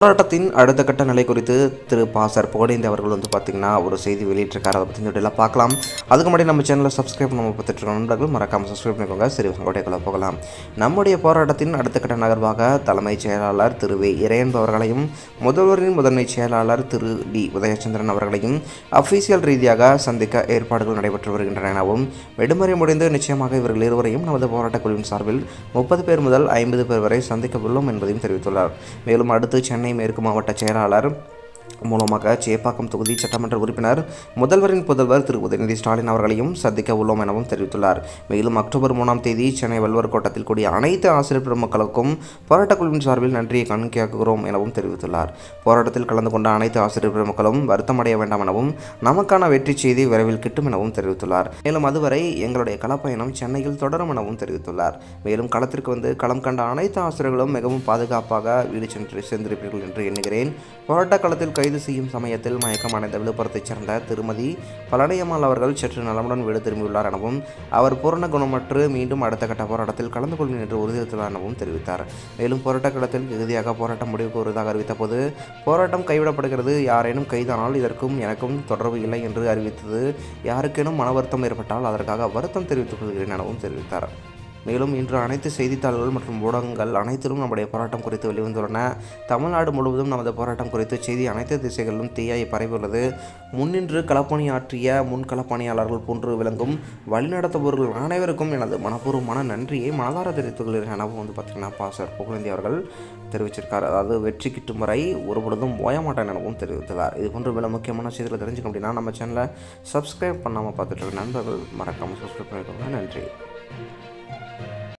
போராட்டத்தின் அடுத்த கட்ட நிலை குறித்து திரு பாசர் புகழேந்தி அவர்கள் வந்து பார்த்திங்கன்னா ஒரு செய்தி வெளியிட்டிருக்காரு அதை பற்றி இந்த வீடியோவில் பார்க்கலாம் அதுக்கு முன்னாடி நம்ம சேனலை சப்ஸ்கிரைப் நம்ம பார்த்துட்டு இருக்க நண்பர்கள் மறக்காமல் சப்ஸ்கிரைப் பண்ணிக்கோங்க சரி உங்களுடைய போகலாம் நம்முடைய போராட்டத்தின் அடுத்த கட்ட நகர்வாக தலைமைச் செயலாளர் திரு வே இறையன்பு அவர்களையும் முதல்வரின் முதன்மை செயலாளர் திரு டி உதயச்சந்திரன் அவர்களையும் அஃபீஷியல் ரீதியாக சந்திக்க ஏற்பாடுகள் நடைபெற்று வருகின்றன எனவும் விடுமுறை முடிந்து நிச்சயமாக இவர்கள் இருவரையும் நமது போராட்டக் குழுவின் சார்பில் முப்பது பேர் முதல் ஐம்பது பேர் வரை சந்திக்க உள்ளோம் என்பதையும் தெரிவித்துள்ளார் மேலும் அடுத்து சென்னை மேற்கு மாவட்ட செயலாளர் மூலமாக சேப்பாக்கம் தொகுதி சட்டமன்ற உறுப்பினர் முதல்வரின் புதல்வர் திரு உதயநிதி ஸ்டாலின் அவர்களையும் சந்திக்க உள்ளோம் எனவும் தெரிவித்துள்ளார் மேலும் அக்டோபர் மூணாம் தேதி சென்னை வல்வர் கோட்டத்தில் கூடிய அனைத்து ஆசிரியர் பெருமக்களுக்கும் போராட்டக் குழுவின் சார்பில் நன்றியை காணிக்கையாக்குகிறோம் எனவும் தெரிவித்துள்ளார் போராட்டத்தில் கலந்து கொண்ட அனைத்து ஆசிரியர் பெருமக்களும் வருத்தமடைய வேண்டாம் எனவும் நமக்கான வெற்றி செய்தி விரைவில் கிட்டும் எனவும் தெரிவித்துள்ளார் மேலும் அதுவரை எங்களுடைய களப்பயணம் சென்னையில் தொடரும் எனவும் தெரிவித்துள்ளார் மேலும் களத்திற்கு வந்து களம் கண்ட அனைத்து ஆசிரியர்களும் மிகவும் பாதுகாப்பாக வீடு சென்று சென்றிருப்பீர்கள் என்று எண்ணுகிறேன் போராட்ட களத்தில் கைது செய்யும் சமயத்தில் மயக்கம் அடைந்த விழுப்புரத்தைச் சேர்ந்த திருமதி பழனியம்மாள் அவர்கள் சற்று நலமுடன் வீடு திரும்பியுள்ளார் எனவும் அவர் பூரண குணமற்று மீண்டும் அடுத்த கட்ட போராட்டத்தில் கலந்து கொள்வேன் என்று உறுதியளித்துள்ளார் எனவும் தெரிவித்தார் மேலும் போராட்ட களத்தில் இறுதியாக போராட்டம் முடிவுக்கு வருவதாக அறிவித்தபோது போராட்டம் கைவிடப்படுகிறது யாரேனும் கைதானால் இதற்கும் எனக்கும் தொடர்பு இல்லை என்று அறிவித்தது யாருக்கேனும் மன வருத்தம் ஏற்பட்டால் அதற்காக வருத்தம் தெரிவித்துக் கொள்கிறேன் எனவும் தெரிவித்தார் மேலும் இன்று அனைத்து செய்தித்தாள்கள் மற்றும் ஊடகங்கள் அனைத்திலும் நம்முடைய போராட்டம் குறித்து வெளிவந்துள்ளன தமிழ்நாடு முழுவதும் நமது போராட்டம் குறித்து செய்தி அனைத்து திசைகளிலும் தீயாய் பரவியுள்ளது முன்னின்று களப்பணியாற்றிய முன் களப்பணியாளர்கள் போன்று விளங்கும் வழிநடத்துபவர்கள் அனைவருக்கும் எனது மனப்பூர்வமான நன்றியை மனதார தெரிவித்துக் கொள்கிறேன் எனவும் வந்து பார்த்திங்கன்னா பாசர் புகழேந்தி அவர்கள் தெரிவிச்சிருக்கார் அதாவது வெற்றி கிட்டும் வரை ஒருபொழுதும் ஓய மாட்டேன் எனவும் தெரிவித்துள்ளார் இது போன்ற வில முக்கியமான செய்திகளை தெரிஞ்சுக்க அப்படின்னா நம்ம சேனலை சப்ஸ்கிரைப் பண்ணாமல் பார்த்துட்டு இருக்க நண்பர்கள் மறக்காமல் சப்ஸ்கிரைப் பண்ணிக்கோங்க நன்றி